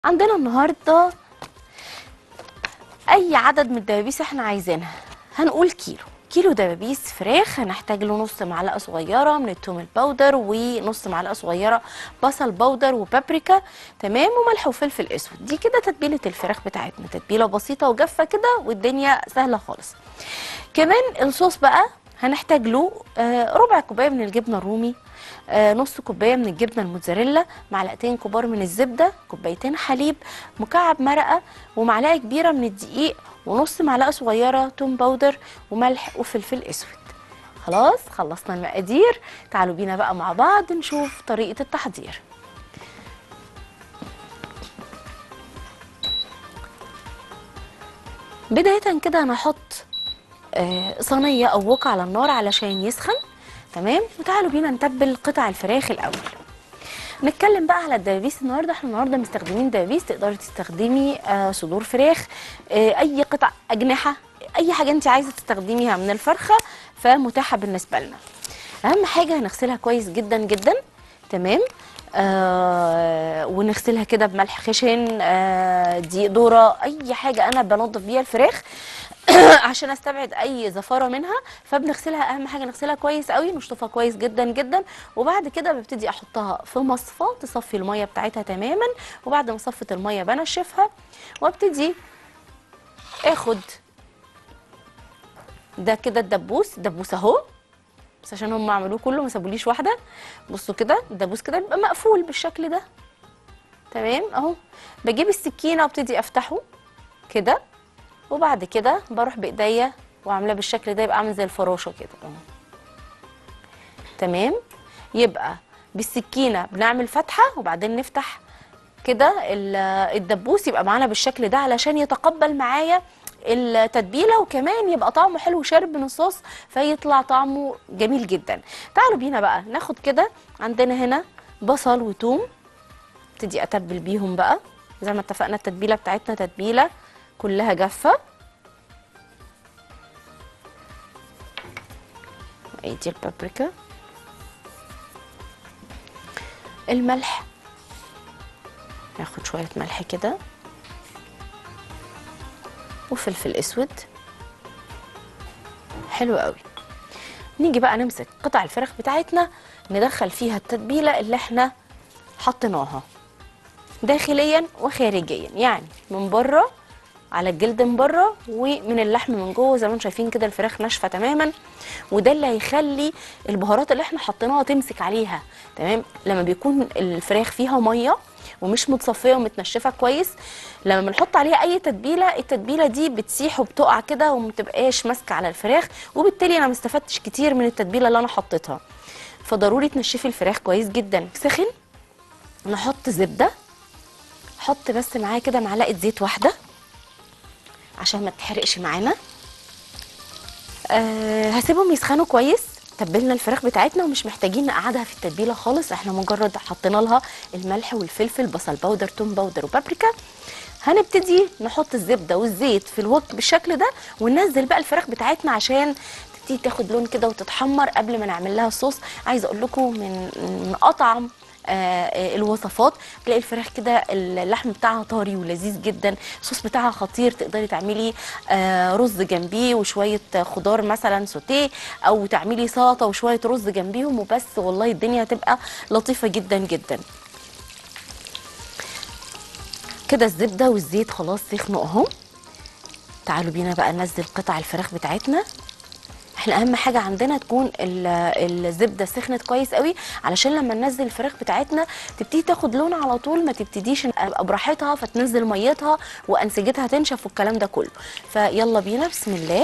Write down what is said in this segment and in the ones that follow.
عندنا النهارده اي عدد من الدبابيس احنا عايزينها هنقول كيلو كيلو دبابيس فراخ هنحتاج له نص معلقه صغيره من التوم البودر ونص معلقه صغيره بصل بودر وبابريكا تمام وملح وفلفل اسود دي كده تتبيله الفراخ بتاعتنا تتبيله بسيطه وجافه كده والدنيا سهله خالص كمان الصوص بقى هنحتاج له آه، ربع كوبايه من الجبنه الرومي آه، نص كوبايه من الجبنه الموتزاريلا معلقتين كبار من الزبده كوبايتين حليب مكعب مرقه ومعلقه كبيره من الدقيق ونص معلقه صغيره توم باودر وملح وفلفل اسود خلاص خلصنا المقادير تعالوا بينا بقى مع بعض نشوف طريقه التحضير بدايه كده انا هحط آه، صينيه او وك على النار علشان يسخن تمام وتعالوا بينا نتبل قطع الفراخ الاول نتكلم بقى على الدبابيس النهارده احنا النهارده مستخدمين دبابيس تقدري تستخدمي آه صدور فراخ آه اي قطع اجنحه اي حاجه انت عايزه تستخدميها من الفرخه فمتاحه بالنسبه لنا اهم حاجه هنغسلها كويس جدا جدا تمام آه ونغسلها كده بملح خشن آه دقيق ذره اي حاجه انا بنضف بيها الفراخ عشان استبعد اي زفاره منها فبنغسلها اهم حاجه نغسلها كويس قوي نشطفها كويس جدا جدا وبعد كده ببتدي احطها في مصفى تصفي الميه بتاعتها تماما وبعد ما صفت الميه بنشفها وابتدي اخد ده كده الدبوس الدبوس اهو بس عشان هم عملوه كله ما سابوليش واحده بصوا كده الدبوس كده بيبقى مقفول بالشكل ده تمام اهو بجيب السكينه وابتدي افتحه كده وبعد كده بروح بايديا وعاملاه بالشكل ده يبقى عامل زي الفراشه كده اهو تمام يبقى بالسكينه بنعمل فتحه وبعدين نفتح كده ال- الدبوس يبقى معانا بالشكل ده علشان يتقبل معايا التتبيله وكمان يبقى طعمه حلو وشارب من الصوص فيطلع طعمه جميل جدا تعالوا بينا بقى ناخد كده عندنا هنا بصل وتوم ابتدي اتبل بيهم بقى زي ما اتفقنا التتبيله بتاعتنا تتبيله كلها جافه ادي البابريكا الملح ناخد شويه ملح كده وفلفل اسود حلو قوي نيجي بقى نمسك قطع الفراخ بتاعتنا ندخل فيها التتبيله اللي احنا حطيناها داخليا وخارجيا يعني من بره على الجلد من بره ومن اللحم من جوه زي ما انتم شايفين كده الفراخ ناشفه تماما وده اللي هيخلي البهارات اللي احنا حطيناها تمسك عليها تمام لما بيكون الفراخ فيها ميه ومش متصفيه ومتنشفه كويس لما بنحط عليها اي تتبيله التتبيله دي بتسيح وبتقع كده وما بتبقاش ماسكه على الفراخ وبالتالي انا ما استفدتش كتير من التتبيله اللي انا حطيتها فضروري تنشفي الفراخ كويس جدا سخن نحط زبده حط بس معايا كده معلقه زيت واحده عشان ما تحرقش معانا أه هسيبهم يسخنوا كويس تبلنا الفراخ بتاعتنا ومش محتاجين نقعدها في التتبيله خالص احنا مجرد حطينا لها الملح والفلفل بصل باودر توم باودر وبابريكا هنبتدي نحط الزبده والزيت في الوك بالشكل ده وننزل بقى الفراخ بتاعتنا عشان تبتدي تاخد لون كده وتتحمر قبل ما نعمل لها الصوص عايزه اقول لكم من من اطعم آه، آه، الوصفات تلاقي الفراخ كده اللحم بتاعها طري ولذيذ جدا الصوص بتاعها خطير تقدري تعملي آه، رز جنبيه وشويه خضار مثلا سوتيه او تعملي سلطه وشويه رز جنبيهم وبس والله الدنيا هتبقى لطيفه جدا جدا كده الزبده والزيت خلاص سخنوا اهو تعالوا بينا بقى ننزل قطع الفراخ بتاعتنا احنا اهم حاجه عندنا تكون ال- الزبده سخنت كويس قوي علشان لما ننزل الفراخ بتاعتنا تبتدي تاخد لون على طول ما تبتديش ابقى براحتها فتنزل ميتها وانسجتها تنشف والكلام ده كله فيلا بينا بسم الله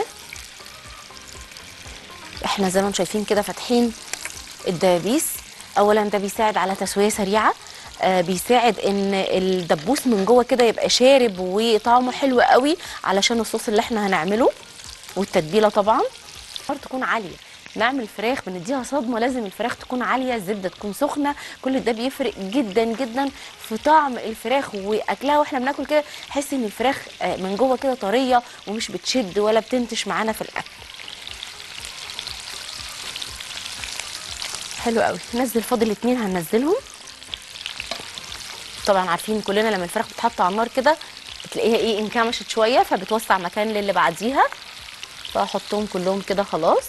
احنا زي ما انتم شايفين كده فاتحين الدبابيس اولا ده بيساعد على تسويه سريعه آه بيساعد ان الدبوس من جوه كده يبقى شارب وطعمه حلو قوي علشان الصوص اللي احنا هنعمله والتتبيله طبعا النار تكون عاليه نعمل فراخ بنديها صدمه لازم الفراخ تكون عاليه الزبده تكون سخنه كل ده بيفرق جدا جدا في طعم الفراخ واكلها واحنا بناكل كده نحس ان الفراخ آه، من جوه كده طريه ومش بتشد ولا بتنتش معانا في الاكل حلو قوي نزل فاضل اتنين هننزلهم طبعا عارفين كلنا لما الفراخ بتتحط على النار كده بتلاقيها ايه انكمشت شويه فبتوسع مكان للي بعديها فاحطهم كلهم كده خلاص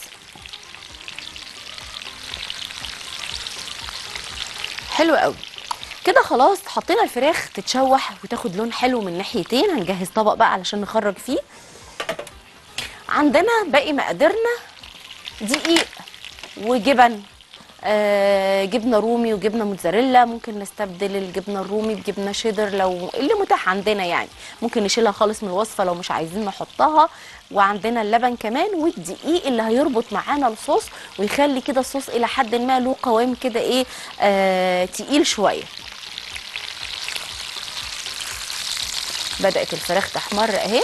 حلو قوي كده خلاص حطينا الفراخ تتشوح وتاخد لون حلو من ناحيتين هنجهز طبق بقى علشان نخرج فيه عندنا باقي مقاديرنا دقيق وجبن آه جبنه رومي وجبنه موتزاريلا ممكن نستبدل الجبنه الرومي بجبنه شيدر لو اللي متاح عندنا يعني ممكن نشيلها خالص من الوصفه لو مش عايزين نحطها وعندنا اللبن كمان والدقيق اللي هيربط معانا الصوص ويخلي كده الصوص الى حد ما له قوام كده ايه آه تقيل شويه بدات الفراخ تحمر اهي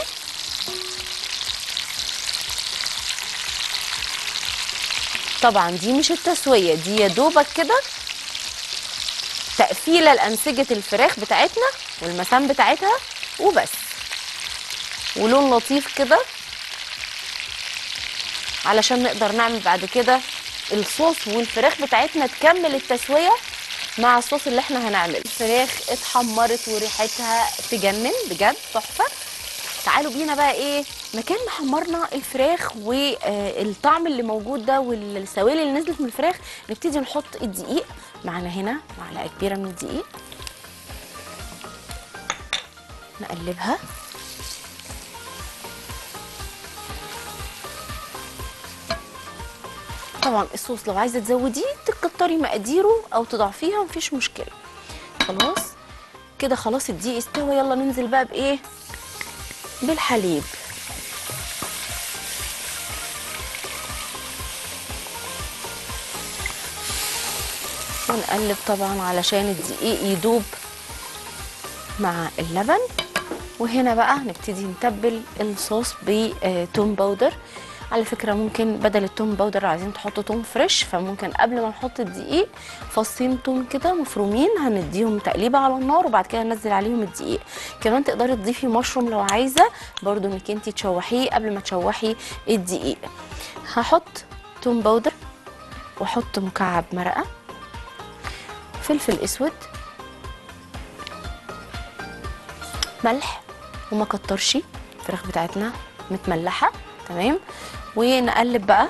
طبعا دي مش التسويه دي يا دوبك كده تقفيله لانسجه الفراخ بتاعتنا والمسام بتاعتها وبس ولون لطيف كده علشان نقدر نعمل بعد كده الصوص والفراخ بتاعتنا تكمل التسويه مع الصوص اللي احنا هنعمله الفراخ اتحمرت وريحتها تجنن بجد تحفه تعالوا بينا بقى ايه مكان ما حمرنا الفراخ والطعم اللي موجود ده والسوائل اللي نزلت من الفراخ نبتدي نحط الدقيق معنا هنا معلقه كبيره من الدقيق نقلبها طبعا الصوص لو عايزه تزوديه تكتري مقاديره او تضعفيها مفيش مشكله خلاص كده خلاص الدقيق استوى يلا ننزل بقى بايه بالحليب ونقلب طبعا علشان الدقيق يدوب مع اللبن وهنا بقى نبتدي نتبل الصوص بتوم باودر على فكرة ممكن بدل التوم باودر عايزين تحطوا توم فريش فممكن قبل ما نحط الدقيق فصين توم كده مفرومين هنديهم تقليبة على النار وبعد كده ننزل عليهم الدقيق كمان تقدري تضيفي مشروم لو عايزة برضو انك انتي تشوحيه قبل ما تشوحي الدقيق هحط توم باودر واحط مكعب مرقة فلفل اسود ملح وما كترش الفراخ بتاعتنا متملحه تمام ونقلب بقى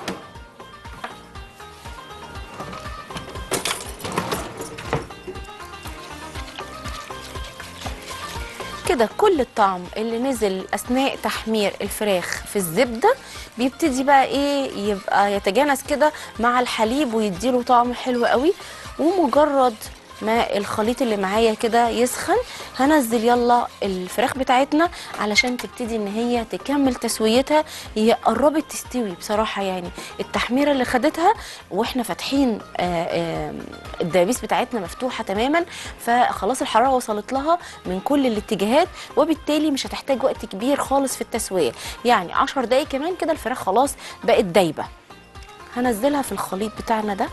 كده كل الطعم اللي نزل اثناء تحمير الفراخ في الزبده بيبتدي بقى ايه يبقى يتجانس كده مع الحليب ويديله طعم حلو قوي ومجرد ما الخليط اللي معايا كده يسخن هنزل يلا الفراخ بتاعتنا علشان تبتدي ان هي تكمل تسويتها هي قربت تستوي بصراحه يعني التحميره اللي خدتها واحنا فاتحين آه، آه، الدبابيس بتاعتنا مفتوحه تماما فخلاص الحراره وصلت لها من كل الاتجاهات وبالتالي مش هتحتاج وقت كبير خالص في التسويه يعني 10 دقايق كمان كده الفراخ خلاص بقت دايبه هنزلها في الخليط بتاعنا ده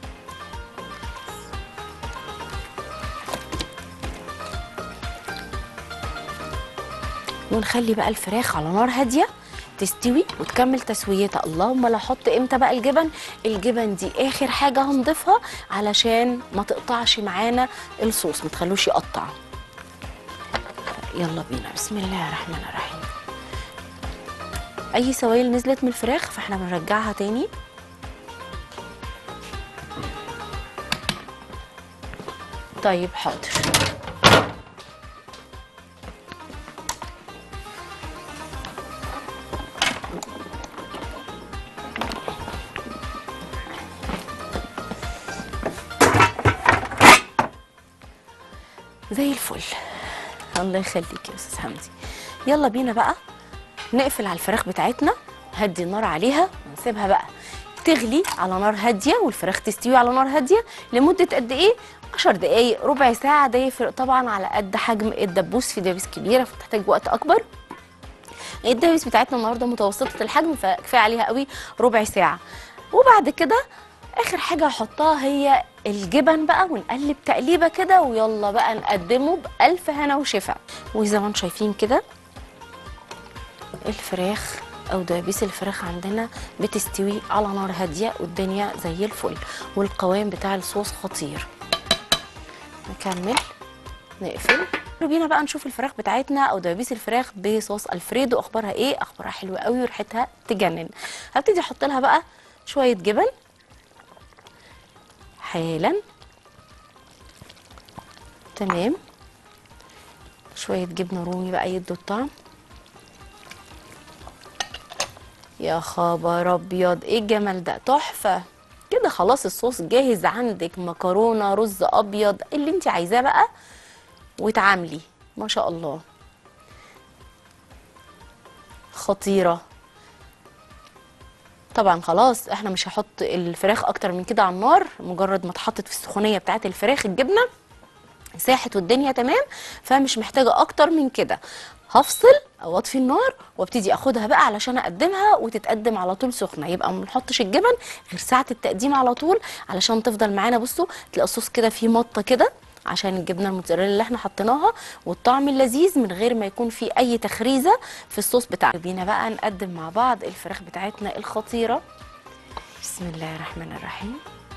ونخلي بقى الفراخ على نار هاديه تستوي وتكمل تسويتها اللهم لا احط امتى بقى الجبن الجبن دي اخر حاجه هنضيفها علشان ما تقطعش معانا الصوص ما تخلوش يقطع يلا بينا بسم الله الرحمن الرحيم اي سوائل نزلت من الفراخ فاحنا بنرجعها تاني طيب حاضر زي الفل الله يخليك يا استاذ حمدي يلا بينا بقى نقفل على الفراخ بتاعتنا هدي النار عليها ونسيبها بقى تغلي على نار هاديه والفراخ تستوي على نار هاديه لمده قد ايه 10 دقايق ربع ساعه ده يفرق طبعا على قد حجم الدبوس في دبابيس كبيره فتحتاج وقت اكبر الدبابيس بتاعتنا النهارده متوسطه الحجم فكفايه عليها قوي ربع ساعه وبعد كده اخر حاجه هحطها هي الجبن بقى ونقلب تقليبه كده ويلا بقى نقدمه بالف هنا وشفا وزي ما انتم شايفين كده الفراخ او دبابيس الفراخ عندنا بتستوي على نار هاديه والدنيا زي الفل والقوام بتاع الصوص خطير نكمل نقفل بينا بقى نشوف الفراخ بتاعتنا او دبابيس الفراخ بصوص الفريدو اخبارها ايه اخبارها حلوه قوي وريحتها تجنن هبتدي احط لها بقى شويه جبن حالا تمام شويه جبنه رومي بقى يدوا الطعم يا خبر ابيض ايه الجمال ده تحفه كده خلاص الصوص جاهز عندك مكرونه رز ابيض اللي انت عايزاه بقى وتعاملي ما شاء الله خطيره طبعا خلاص احنا مش هحط الفراخ اكتر من كده على النار مجرد ما اتحطت في السخونيه بتاعه الفراخ الجبنه ساحت والدنيا تمام فمش محتاجه اكتر من كده هفصل او اطفي النار وابتدي اخدها بقى علشان اقدمها وتتقدم على طول سخنه يبقى ما نحطش الجبن غير ساعه التقديم على طول علشان تفضل معانا بصوا تلاقي الصوص كده فيه مطه كده عشان الجبنه الموتزاريلا اللي احنا حطيناها والطعم اللذيذ من غير ما يكون فيه اي تخريزه في الصوص بتاعنا بينا بقى نقدم مع بعض الفراخ بتاعتنا الخطيره بسم الله الرحمن الرحيم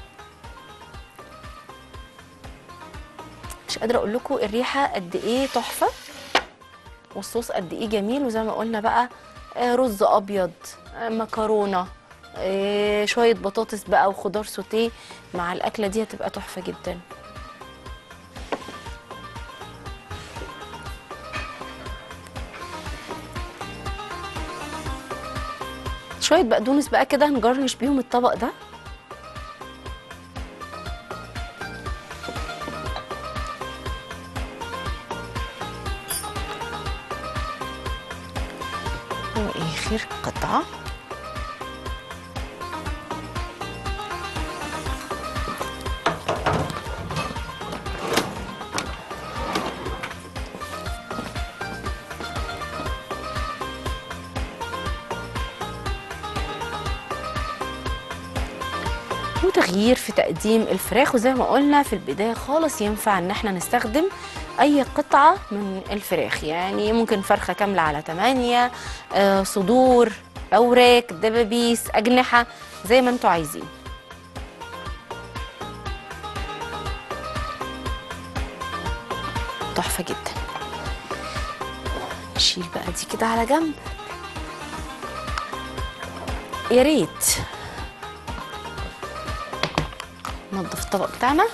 مش قادره اقول لكم الريحه قد ايه تحفه والصوص قد ايه جميل وزي ما قلنا بقى آه، رز ابيض آه، مكرونه آه، شويه بطاطس بقى وخضار سوتيه مع الاكله دي هتبقى تحفه جدا شويه بقدونس بقى كده نجرنش بيهم الطبق ده واخر قطعه وتغيير في تقديم الفراخ وزي ما قلنا في البداية خالص ينفع ان احنا نستخدم اي قطعة من الفراخ يعني ممكن فرخة كاملة على 8 آه صدور اوراق دبابيس اجنحة زي ما انتوا عايزين تحفة جدا نشيل بقى دي كده على جنب يا ريت ننضف الطبق بتاعنا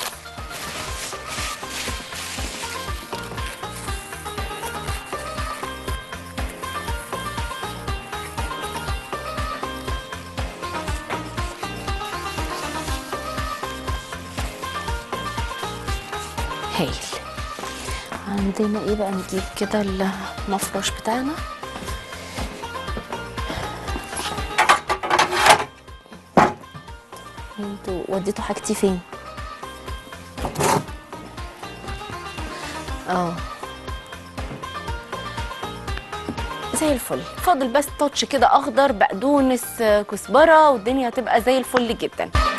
هايل عندنا ايه بقى نجيب كده المفرش بتاعنا انتوا وديتوا حاجتي فين اه زي الفل فاضل بس تاتش كده اخضر بقدونس آه، كزبره والدنيا هتبقى زي الفل جدا